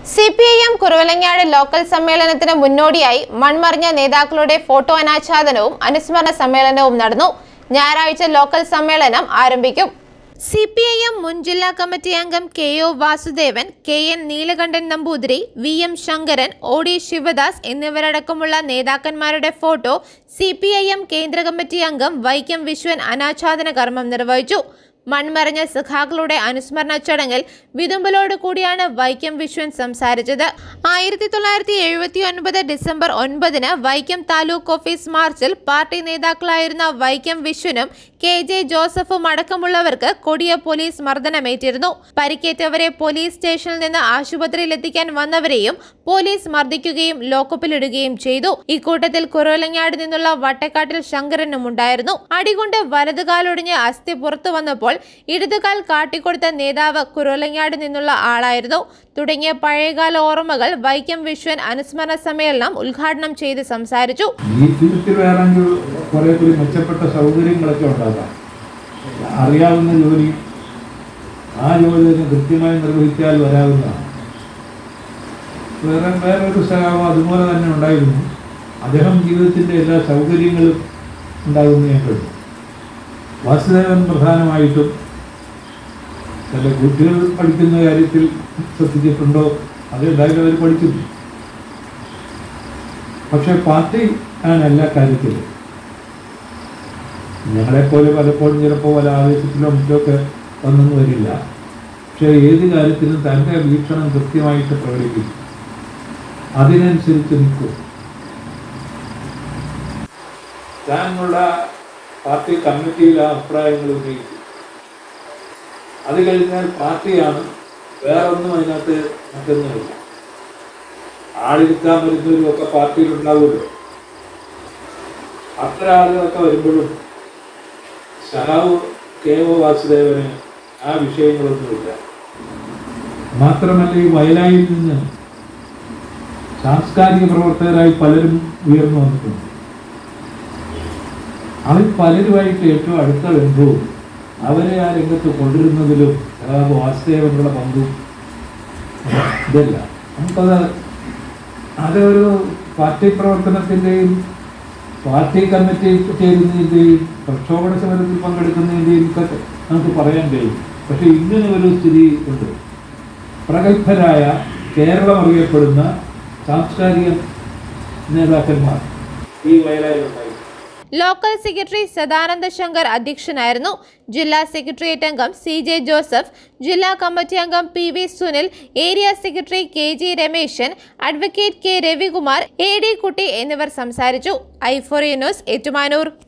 C P I M Kuravilangad local സമ്മേളനത്തിന് മുന്നോടിയായി മൺമറിഞ്ഞ നേതാക്കളുടെ ഫോട്ടോ അനാച്ഛാദനവും അനുസ്മരണ സമ്മേളനവും നടന്നു ഞായറാഴ്ച ലോക്കൽ സമ്മേളനം ആരംഭിക്കും സി പി ഐ എം മുൻ ജില്ലാ കമ്മിറ്റി അംഗം K O Vasudevan K N Neelakandan Namboothiri V M Sankaran O D Sivadas എന്നിവരടക്കമുള്ള നേതാക്കന്മാരുടെ photo C P I M കേന്ദ്ര കമ്മിറ്റി അംഗം വൈക്കം വിശ്വൻ അനാച്ഛാദന കർമ്മം നിർവഹിച്ചു മൺമറഞ്ഞ സഖാക്കളുടെ അനുസ്മരണ ചടങ്ങിൽ വിതുമ്പലോട് കൂടിയാണ് വൈക്കം വിശ്വൻ സംസാരിച്ചത് ആയിരത്തി തൊള്ളായിരത്തി എഴുപത്തി ഒൻപത് ഡിസംബർ ഒൻപതിന് വൈക്കം താലൂക്ക് ഓഫീസ് മാർച്ചിൽ പാർട്ടി നേതാക്കളായിരുന്ന വൈക്കം വിശ്വനും കെ ജെ ജോസഫും അടക്കമുള്ളവർക്ക് കൊടിയ പോലീസ് മർദ്ദനമേറ്റിരുന്നു പരിക്കേറ്റവരെ പോലീസ് സ്റ്റേഷനിൽ നിന്ന് ആശുപത്രിയിൽ എത്തിക്കാൻ വന്നവരെയും പോലീസ് മർദ്ദിക്കുകയും ലോക്കപ്പിലിടുകയും ചെയ്തു ഇക്കൂട്ടത്തിൽ കുറവലങ്ങാട് നിന്നുള്ള വട്ടക്കാട്ടിൽ ശങ്കരനും ഉണ്ടായിരുന്നു അടികൊണ്ട് വലതുകാലൊടിഞ്ഞ് അസ്ഥി പുറത്തു വന്നപ്പോൾ ഇടതുകാൽ കാട്ടിക്കൊടുത്ത നേതാവ് കുറവലങ്ങാട് നിന്നുള്ള ആളായിരുന്നു തുടങ്ങിയ പഴയകാല ഓർമ്മകൾ വൈക്കം വിശ്വൻ അനുസ്മരണ സമ്മേളനം ഉദ്ഘാടനം ചെയ്ത് സംസാരിച്ചു ഈ ജീവിതത്തിൽ വേണമെങ്കിൽ കുറെ കൂടി മെച്ചപ്പെട്ട സൗകര്യങ്ങളൊക്കെ ഉണ്ടാകാം അറിയാവുന്ന ജോലി ആ ജോലി തന്നെ കൃത്യമായി നിർവഹിച്ചാൽ വരാവുന്നതാണ് വേറെ വേറൊരു സഹാബം അതുപോലെ തന്നെ ഉണ്ടായിരുന്നു അദ്ദേഹം ജീവിതത്തിൻ്റെ എല്ലാ സൗകര്യങ്ങളും ഉണ്ടാകുന്ന ഞാൻ കണ്ടു വാസുദേവൻ പ്രധാനമായിട്ടും ചില കുട്ടികൾ പഠിക്കുന്ന കാര്യത്തിൽ ശ്രദ്ധിച്ചിട്ടുണ്ടോ അത് എന്തായാലും അവർ പഠിക്കുന്നു പക്ഷെ പാർട്ടി ആണ് എല്ലാ കാര്യത്തിലും ഞങ്ങളെപ്പോലെ പലപ്പോഴും ചിലപ്പോൾ പല ആവേശത്തിലോ മറ്റൊക്കെ ഒന്നും വരില്ല പക്ഷെ ഏത് കാര്യത്തിലും തൻ്റെ വീക്ഷണം കൃത്യമായിട്ട് പ്രകടിപ്പിക്കും അതിനനുസരിച്ച് നിൽക്കും താനുള്ള പാർട്ടി കമ്മിറ്റിയിൽ ആ അഭിപ്രായങ്ങൾ ഉന്നയിക്കും അത് കഴിഞ്ഞാൽ പാർട്ടിയാണ് വേറൊന്നും അതിനകത്ത് മറ്റൊന്നുമില്ല ആളിരിക്കാൻ വരുന്നവരും ഒക്കെ പാർട്ടിയിൽ ഉണ്ടാവുമല്ലോ അത്ര ആളുകളൊക്കെ വരുമ്പോഴും സഹാവ് കെ ഒ വാസുദേവന് ആ വിഷയങ്ങളൊന്നുമില്ല മാത്രമല്ല ഈ വയലായിൽ നിന്ന് സാംസ്കാരിക പ്രവർത്തകരായി പലരും ഉയർന്നു വന്നിട്ടുണ്ട് അവർ പലരുമായിട്ട് ഏറ്റവും അടുത്ത ബന്ധവും അവരെ ആ രംഗത്ത് കൊണ്ടുവരുന്നതിലും സഹാവ് വാസുദേവനുള്ള പങ്കും ഇതല്ല നമുക്കത് അതൊരു പാർട്ടി പ്രവർത്തനത്തിൻ്റെയും പാർട്ടി കമ്മിറ്റി ചേരുന്നതിൻ്റെയും പ്രക്ഷോഭണ സമരത്തിൽ പങ്കെടുക്കുന്നതിൻ്റെയും ഒക്കെ നമുക്ക് പറയാൻ കഴിയും പക്ഷെ ഇങ്ങനെ ഒരു സ്ഥിതി ഉണ്ട് പ്രഗത്ഭരായ കേരളം അറിയപ്പെടുന്ന സാംസ്കാരിക നേതാക്കന്മാർ ഈ വയലായിലുണ്ടായി ലോക്കൽ സെക്രട്ടറി സദാനന്ദ ശങ്കർ അധ്യക്ഷനായിരുന്നു ജില്ലാ സെക്രട്ടേറിയറ്റ് അംഗം സി ജെ ജോസഫ് ജില്ലാ കമ്മിറ്റി അംഗം P V Sunil area secretary K G Rameshan advocate K Ravikumar A D Kutty എന്നിവർ സംസാരിച്ചു ഐഫോറിയ ന്യൂസ് ഏറ്റുമാനൂർ